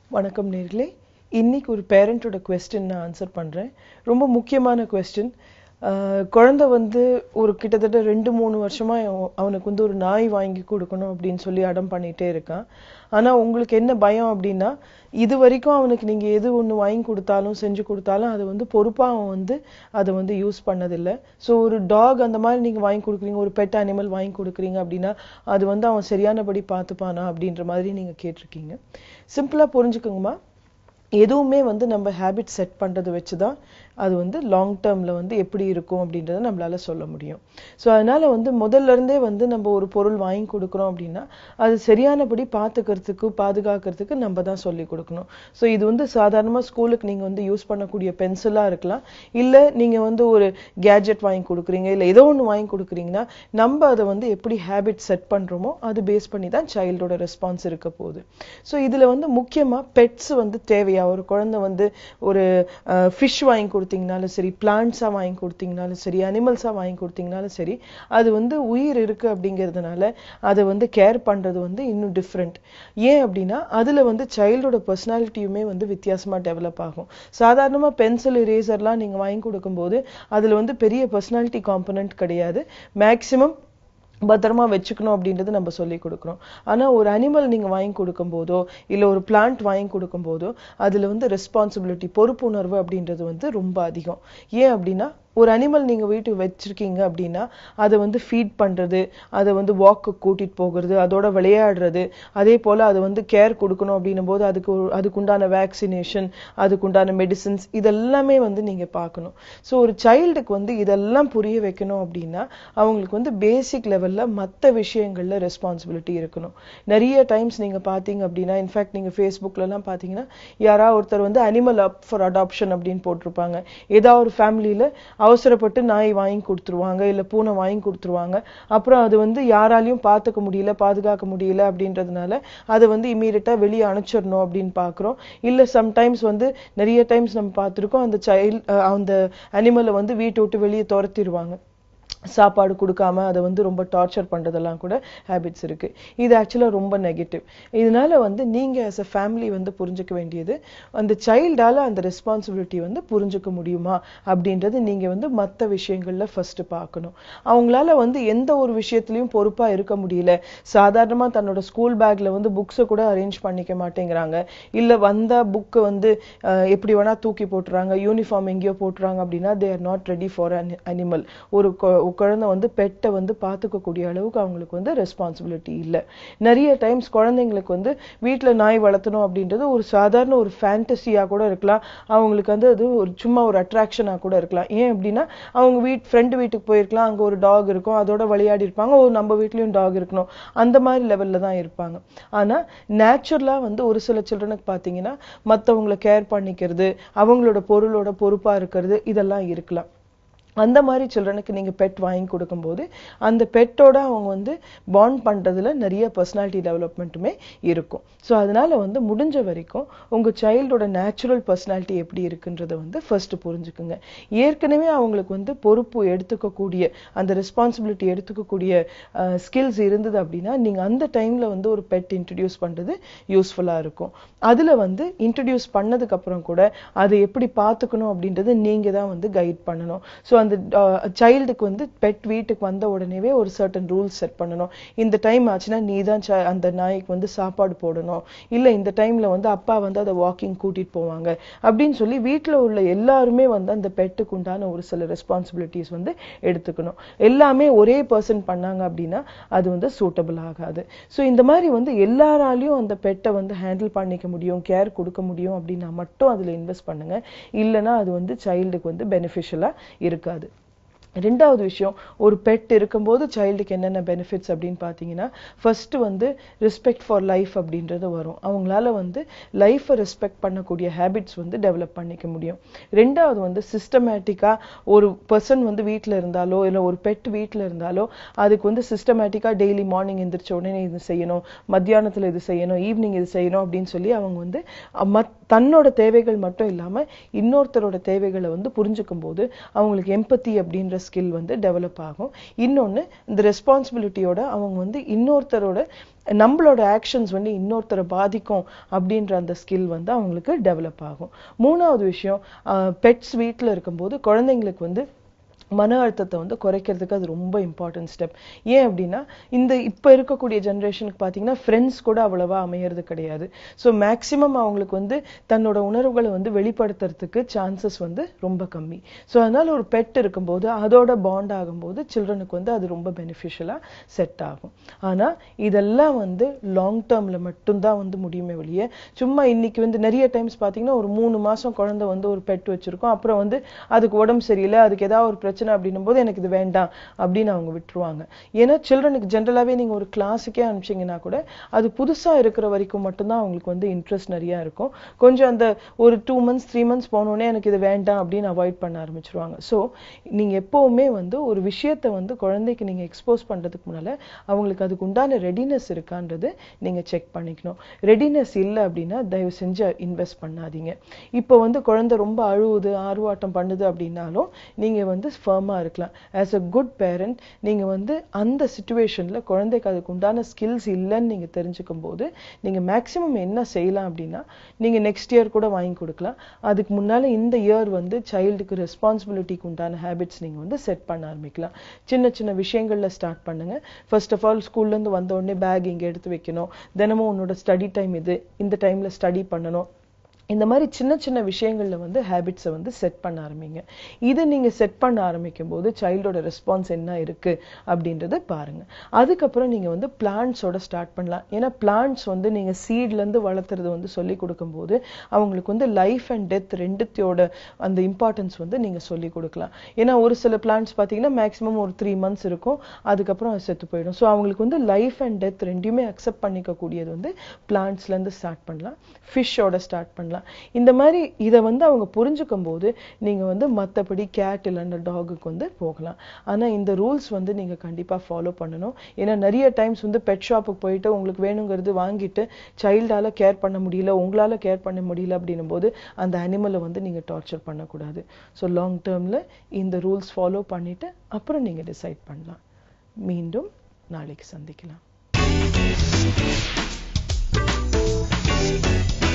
வணக்கம் நேர்களே இன்னைக்கு ஒரு பேரண்டோட கொஸ்டின் நான் ஆன்சர் பண்றேன் ரொம்ப முக்கியமான கொஸ்டின் குழந்தை வந்து ஒரு கிட்டத்தட்ட ரெண்டு மூணு வருஷமா அவ- அவனுக்கு வந்து ஒரு நாய் வாங்கி கொடுக்கணும் அப்படின்னு சொல்லி அடம் பண்ணிட்டே இருக்கான் ஆனா உங்களுக்கு என்ன பயம் அப்படின்னா இது வரைக்கும் அவனுக்கு நீங்க எது ஒண்ணு வாங்கி கொடுத்தாலும் செஞ்சு கொடுத்தாலும் அது வந்து பொறுப்பா அவன் வந்து அதை வந்து யூஸ் பண்ணதில்லை ஸோ ஒரு டாக் அந்த மாதிரி நீங்க வாங்கி கொடுக்குறீங்க ஒரு பெட் அனிமல் வாங்கி கொடுக்குறீங்க அப்படின்னா அது வந்து அவன் சரியானபடி பார்த்துப்பானா அப்படின்ற மாதிரி நீங்க கேட்டிருக்கீங்க சிம்பிளா புரிஞ்சுக்கோங்கம்மா எதுவுமே வந்து நம்ம ஹேபிட் செட் பண்றதை வச்சு தான் அது வந்து லாங் டேர்ம்ல வந்து எப்படி இருக்கும் அப்படின்றத நம்மளால சொல்ல முடியும் ஸோ அதனால வந்து முதல்ல இருந்தே வந்து நம்ம ஒரு பொருள் வாங்கி கொடுக்குறோம் அப்படின்னா அது சரியானபடி பார்த்துக்கிறதுக்கு பாதுகாக்கிறதுக்கு நம்ம தான் சொல்லி கொடுக்கணும் ஸோ இது வந்து சாதாரணமா ஸ்கூலுக்கு நீங்க வந்து யூஸ் பண்ணக்கூடிய பென்சிலா இருக்கலாம் இல்ல நீங்க வந்து ஒரு கேஜெட் வாங்கி கொடுக்குறீங்க இல்ல ஏதோ ஒண்ணு வாங்கி கொடுக்குறீங்கன்னா நம்ம அதை வந்து எப்படி ஹேபிட் செட் பண்றோமோ அது பேஸ் பண்ணி தான் சைல்டோட ரெஸ்பான்ஸ் இருக்க போகுது ஸோ இதுல வந்து முக்கியமா பெட்ஸ் வந்து தேவையா ஒரு குழந்தை வந்து ஒரு ஃபிஷ் வாங்கி கொடுத்தீங்கனாலும் சரி பிளான்ட்ஸா வாங்கி கொடுத்தீங்கனாலும் சரி அனிமல்ஸா வாங்கி கொடுத்தீங்கனாலும் சரி அது வந்து உயிர் இருக்கு அப்படிங்கிறதுனால அதை வந்து கேர் பண்றது வந்து இன்னும் டிஃப்ரெண்ட் ஏன் அப்படின்னா அதுல வந்து சைல்டோட பர்சனாலிட்டியுமே வந்து வித்தியாசமா டெவலப் ஆகும் சாதாரணமா பென்சில் இரேசர்லாம் நீங்க வாங்கி கொடுக்கும்போது அதுல வந்து பெரிய பர்சனாலிட்டி காம்பனன்ட் கிடையாது மேக்சிமம் பத்திரமா வச்சுக்கணும் அப்படின்றது நம்ம சொல்லி கொடுக்குறோம் ஆனா ஒரு அனிமல் நீங்க வாங்கி கொடுக்கும் போதோ இல்ல ஒரு பிளான்ட் வாங்கி கொடுக்கும் போதோ அதுல வந்து ரெஸ்பான்சிபிலிட்டி பொறுப்புணர்வு அப்படின்றது வந்து ரொம்ப அதிகம் ஏன் அப்படின்னா ஒரு அனிமல் நீங்க வீட்டுக்கு வச்சிருக்கீங்க அப்படின்னா அதை வந்து ஃபீட் பண்றது அதை வந்து வாக்கு கூட்டிட்டு போகிறது அதோட விளையாடுறது அதே போல அது வந்து கேர் கொடுக்கணும் அப்படின்னும் போது அதுக்கு ஒரு- அதுக்குண்டான வேக்சினேஷன் அதுக்குண்டான மெடிசின்ஸ் இதெல்லாமே வந்து நீங்க பார்க்கணும் ஸோ ஒரு சைல்டுக்கு வந்து இதெல்லாம் புரிய வைக்கணும் அப்படின்னா அவங்களுக்கு வந்து பேசிக் லெவல்ல மற்ற விஷயங்கள்ல ரெஸ்பான்சிபிலிட்டி இருக்கணும் நிறைய டைம்ஸ் நீங்க பாத்தீங்க அப்படின்னா இன்ஃபேக்ட் நீங்க ஃபேஸ்புக்ல எல்லாம் பாத்தீங்கன்னா யாராவது ஒருத்தர் வந்து அனிமல் அப் ஃபார் அடாப்ஷன் அப்படின்னு போட்டிருப்பாங்க ஏதாவது ஒரு ஃபேமிலியில அவசரப்பட்டு நாய் வாங்கி கொடுத்துருவாங்க இல்ல பூனை வாங்கி கொடுத்துருவாங்க அப்புறம் அது வந்து யாராலையும் பார்த்துக்க முடியல பாதுகாக்க முடியல அப்படின்றதுனால அதை வந்து இமீடியட்டா வெளியே அனுப்பிச்சிடணும் அப்படின்னு பாக்குறோம் இல்ல சம்டைம்ஸ் வந்து நிறைய டைம்ஸ் நம்ம பார்த்திருக்கோம் அந்த சைல்ட் அந்த அனிமலை வந்து வீட்டை விட்டு வெளியே துரத்திடுவாங்க சாப்பாடு கொடுக்காம அதை வந்து ரொம்ப டார்ச்சர் பண்றதெல்லாம் கூட ஹேபிட்ஸ் இருக்கு இது ஆக்சுவலா ரொம்ப நெகட்டிவ் இதனால வந்து நீங்க as a ஃபேமிலி வந்து புரிஞ்சுக்க வேண்டியது அந்த சைல்டால அந்த ரெஸ்பான்சிபிலிட்டி வந்து புரிஞ்சுக்க முடியுமா அப்படின்றது நீங்க வந்து மத்த விஷயங்கள்ல ஃபர்ஸ்ட் பார்க்கணும் அவங்களால வந்து எந்த ஒரு விஷயத்திலயும் பொறுப்பா இருக்க முடியல சாதாரணமா தன்னோட ஸ்கூல் பேக்ல வந்து புக்ஸை கூட அரேஞ்ச் பண்ணிக்க மாட்டேங்கிறாங்க இல்ல வந்தா புக்கை வந்து அஹ், எப்படி வேணா தூக்கி போட்டுறாங்க யூனிஃபார்ம் எங்கேயோ போட்டுறாங்க அப்படின்னா they are not ready for animal ஒரு கொ- ஒரு குழந்தை வந்து பெட்டை வந்து பார்த்துக்கக்கூடிய அளவுக்கு அவங்களுக்கு வந்து ரெஸ்பான்சிபிலிட்டி இல்லை நிறைய டைம்ஸ் குழந்தைங்களுக்கு வந்து வீட்ல நாய் வளர்த்தணும் அப்படின்றது ஒரு சாதாரண ஒரு ஃபேண்டசியா கூட இருக்கலாம் அவங்களுக்கு வந்து அது ஒரு சும்மா ஒரு அட்ராக்ஷனா கூட இருக்கலாம் ஏன் அப்படின்னா அவங்க வீட் ஃப்ரெண்டு வீட்டுக்கு போயிருக்கலாம் அங்க ஒரு டாக் இருக்கும் அதோட விளையாடி இருப்பாங்க ஓ நம்ம வீட்லயும் டாக் இருக்கணும் அந்த மாதிரி லெவல்ல தான் இருப்பாங்க ஆனா நேச்சுரலா வந்து ஒரு சில சில்ட்ரனுக்கு பாத்தீங்கன்னா மத்தவங்கள கேர் பண்ணிக்கிறது அவங்களோட பொருளோட பொறுப்பா இருக்கிறது இதெல்லாம் இருக்கலாம் அந்த மாதிரி சில்ட்ரனுக்கு நீங்க பெட் வாங்கி கொடுக்கும்போது அந்த பெட்டோட அவங்க வந்து பாண்ட் பண்றதுல நிறைய பர்சனாலிட்டி டெவலப்மெண்ட்டுமே இருக்கும் ஸோ அதனால வந்து முடிஞ்ச வரைக்கும் உங்க சைல்டோட நேச்சுரல் பர்சனாலிட்டி எப்படி இருக்குன்றத வந்து ஃபர்ஸ்ட் புரிஞ்சுக்குங்க ஏற்கனவே அவங்களுக்கு வந்து பொறுப்பு எடுத்துக்கக்கூடிய அந்த ரெஸ்பான்சிபிலிட்டி எடுத்துக்கக்கூடிய ஸ்கில்ஸ் இருந்தது அப்படின்னா நீங்க அந்த டைம்ல வந்து ஒரு பெட் இன்ட்ரடியூஸ் பண்றது யூஸ்ஃபுல்லா இருக்கும் அதுல வந்து இன்ட்ரடியூஸ் பண்ணதுக்கு அப்புறம் கூட அதை எப்படி பார்த்துக்கணும் அப்படின்றது நீங்க தான் வந்து கைட் பண்ணணும் ஸோ அந்த சைல்டுக்கு வந்து பெட் வீட்டுக்கு வந்த உடனேவே ஒரு சர்டன் ரூல்ஸ் செட் பண்ணணும் இந்த டைம் ஆச்சுன்னா நீ தான் அந்த நாய்க்கு வந்து சாப்பாடு போடணும் இல்ல இந்த டைம்ல வந்து அப்பா வந்து அதை வாக்கிங் கூட்டிட்டு போவாங்க அப்படின்னு சொல்லி வீட்ல உள்ள எல்லாருமே வந்து அந்த பெட்டுக்கு உண்டான ஒரு சில ரெஸ்பான்சிபிலிட்டிஸ் வந்து எடுத்துக்கணும் எல்லாமே ஒரே பர்சன் பண்ணாங்க அப்படின்னா அது வந்து சூட்டபிள் ஆகாது ஸோ இந்த மாதிரி வந்து எல்லாராலையும் அந்த பெட்டை வந்து ஹேண்டில் பண்ணிக்க முடியும் கேர் கொடுக்க முடியும் அப்படின்னா மட்டும் அதுல இன்வெஸ்ட் பண்ணுங்க இல்லைன்னா அது வந்து சைல்டுக்கு வந்து பெனிஃபிஷியலா இருக்காது ரெண்டாவது விஷயம் ஒரு பெட் இருக்கும்போது சைல்டுக்கு என்னென்ன பெனிஃபிட்ஸ் அப்படின்னு பார்த்தீங்கன்னா ஃபர்ஸ்ட் வந்து ரெஸ்பெக்ட் ஃபார் லைஃப் அப்படின்றது வரும் அவங்களால வந்து லைஃப்பை ரெஸ்பெக்ட் பண்ணக்கூடிய ஹேபிட்ஸ் வந்து டெவலப் பண்ணிக்க முடியும் ரெண்டாவது வந்து சிஸ்டமேட்டிக்கா ஒரு பர்சன் வந்து வீட்ல இருந்தாலோ இல்லை ஒரு பெட் வீட்ல இருந்தாலோ அதுக்கு வந்து சிஸ்டமேட்டிக்கா டெய்லி மார்னிங் எந்திரிச்ச உடனே இது செய்யணும் மத்தியானத்துல இது செய்யணும் ஈவினிங் இது செய்யணும் அப்படின்னு சொல்லி அவங்க வந்து அஹ், மத்- தன்னோட தேவைகள் மட்டும் இல்லாம இன்னொருத்தரோட தேவைகளை வந்து புரிஞ்சுக்கும் போது அவங்களுக்கு எம்பத்தி அப்படின்ற ஸ்கில் வந்து டெவலப் ஆகும் இன்னொன்னு இந்த ரெஸ்பான்சிபிலிட்டியோட அவங்க வந்து இன்னொருத்தரோட நம்மளோட ஆக்ஷன்ஸ் வந்து இன்னொருத்தரை பாதிக்கும் அப்படின்ற அந்த ஸ்கில் வந்து அவங்களுக்கு டெவலப் ஆகும் மூணாவது விஷயம் பெட்ஸ் வீட்டில் இருக்கும்போது குழந்தைங்களுக்கு வந்து மன அழுத்தத்தை வந்து குறைக்கிறதுக்கு அது ரொம்ப இம்பார்ட்டன்ட் ஸ்டெப் ஏன் அப்படின்னா இந்த இப்போ இருக்கக்கூடிய ஜென்ரேஷனுக்கு பார்த்தீங்கன்னா ஃப்ரெண்ட்ஸ் கூட அவ்வளவா அமையறது கிடையாது ஸோ மேக்ஸிமம் அவங்களுக்கு வந்து தன்னோட உணர்வுகளை வந்து வெளிப்படுத்துறதுக்கு சான்சஸ் வந்து ரொம்ப கம்மி ஸோ அதனால ஒரு பெட் இருக்கும்போது அதோட பாண்ட் ஆகும்போது சில்ட்ரனுக்கு வந்து அது ரொம்ப பெனிஃபிஷியலாக செட் ஆகும் ஆனால் இதெல்லாம் வந்து லாங் டேர்மில் மட்டும்தான் வந்து முடியுமே வெளியே சும்மா இன்னைக்கு வந்து நிறைய டைம்ஸ் பார்த்தீங்கன்னா ஒரு மூணு மாசம் குழந்தை வந்து ஒரு பெட் வச்சிருக்கோம் அப்புறம் வந்து அதுக்கு உடம்பு சரியில்லை அதுக்கு ஏதாவது ஒரு பிரச்சனை அப்படின்னும் போது எனக்கு இது வேண்டாம் அப்படின்னு அவங்க விட்டுருவாங்க ஏன்னா சில்ட்ரனுக்கு ஜென்ரலாகவே நீங்க ஒரு கிளாஸுக்கே அனுப்பிச்சீங்கன்னா கூட அது புதுசா இருக்கிற வரைக்கும் மட்டும்தான் அவங்களுக்கு வந்து இன்ட்ரெஸ்ட் நிறைய இருக்கும் கொஞ்சம் அந்த ஒரு டூ மந்த்ஸ் த்ரீ மந்த்ஸ் போனோடனே எனக்கு இது வேண்டாம் அப்படின்னு அவாய்ட் பண்ண ஆரம்பிச்சிருவாங்க ஸோ நீங்க எப்பவுமே வந்து ஒரு விஷயத்தை வந்து குழந்தைக்கு நீங்க எக்ஸ்போஸ் பண்றதுக்கு முன்னால அவங்களுக்கு அதுக்கு உண்டான ரெடினஸ் இருக்கான்றது நீங்க செக் பண்ணிக்கணும் ரெடினஸ் இல்லை அப்படின்னா தயவு செஞ்சு இன்வெஸ்ட் பண்ணாதீங்க இப்போ வந்து குழந்தை ரொம்ப அழுவுது ஆர்வாட்டம் பண்ணுது அப்படின்னாலும் நீங்க வந்து ஃபர்மா இருக்கலாம் ஆஸ் அ குட் பேரண்ட் நீங்க வந்து அந்த சுச்சுவேஷன்ல குழந்தைக்கு அதுக்கு உண்டான ஸ்கில்ஸ் இல்லைன்னு நீங்க தெரிஞ்சுக்கும் போது நீங்க மேக்ஸிமம் என்ன செய்யலாம் அப்படின்னா நீங்க நெக்ஸ்ட் இயர் கூட வாங்கி கொடுக்கலாம் அதுக்கு முன்னால இந்த இயர் வந்து சைல்டுக்கு ரெஸ்பான்சிபிலிட்டிக்கு உண்டான ஹேபிட்ஸ் நீங்க வந்து செட் பண்ண ஆரம்பிக்கலாம் சின்ன சின்ன விஷயங்கள்ல ஸ்டார்ட் பண்ணுங்க ஃபர்ஸ்ட் ஆஃப் ஆல் ஸ்கூல்ல இருந்து வந்த உடனே பேக் இங்க எடுத்து வைக்கணும் தினமும் உன்னோட ஸ்டடி டைம் இது இந்த டைம்ல ஸ்டடி பண்ணணும் இந்த மாதிரி சின்ன சின்ன விஷயங்கள்ல வந்து ஹேபிட்ஸை வந்து செட் பண்ண ஆரம்பிங்க இதை நீங்க செட் பண்ண ஆரம்பிக்கும் போது சைல்டோட ரெஸ்பான்ஸ் என்ன இருக்கு அப்படின்றத பாருங்க அதுக்கப்புறம் நீங்க வந்து பிளான்ட்ஸோட ஸ்டார்ட் பண்ணலாம் ஏன்னா பிளான்ட்ஸ் வந்து நீங்க சீட்ல இருந்து வளர்த்துறது வந்து சொல்லி கொடுக்கும்போது அவங்களுக்கு வந்து லைஃப் அண்ட் டெத் ரெண்டுத்தையோட அந்த இம்பார்ட்டன்ஸ் வந்து நீங்க சொல்லி கொடுக்கலாம் ஏன்னா ஒரு சில பிளான்ட்ஸ் பார்த்தீங்கன்னா மேக்ஸிமம் ஒரு த்ரீ மந்த்ஸ் இருக்கும் அதுக்கப்புறம் அது செத்து போயிடும் ஸோ அவங்களுக்கு வந்து லைஃப் அண்ட் டெத் ரெண்டையுமே அக்செப்ட் பண்ணிக்க கூடியது வந்து பிளான்ட்ஸ்ல இருந்து ஸ்டார்ட் பண்ணலாம் ஃபிஷ்ஷோட ஸ்டார்ட் பண்ணலாம் இந்த மாதிரி இதை வந்து அவங்க புரிஞ்சுக்கும் போது நீங்க வந்து மத்தபடி கேட் இல்லைன்னா டாகுக்கு வந்து போகலாம் ஆனா இந்த ரூல்ஸ் வந்து நீங்க கண்டிப்பா ஃபாலோ பண்ணணும் ஏன்னா நிறைய டைம்ஸ் வந்து பெட் ஷாப்புக்கு போயிட்டு உங்களுக்கு வேணுங்கிறது வாங்கிட்டு சைல்டால கேர் பண்ண முடியல உங்களால கேர் பண்ண முடியல அப்படின்னும் போது அந்த அனிமலை வந்து நீங்க டார்ச்சர் பண்ணக்கூடாது ஸோ லாங் டேர்ம்ல இந்த ரூல்ஸ் ஃபாலோ பண்ணிட்டு அப்புறம் நீங்க டிசைட் பண்ணலாம் மீண்டும் நாளைக்கு சந்திக்கலாம்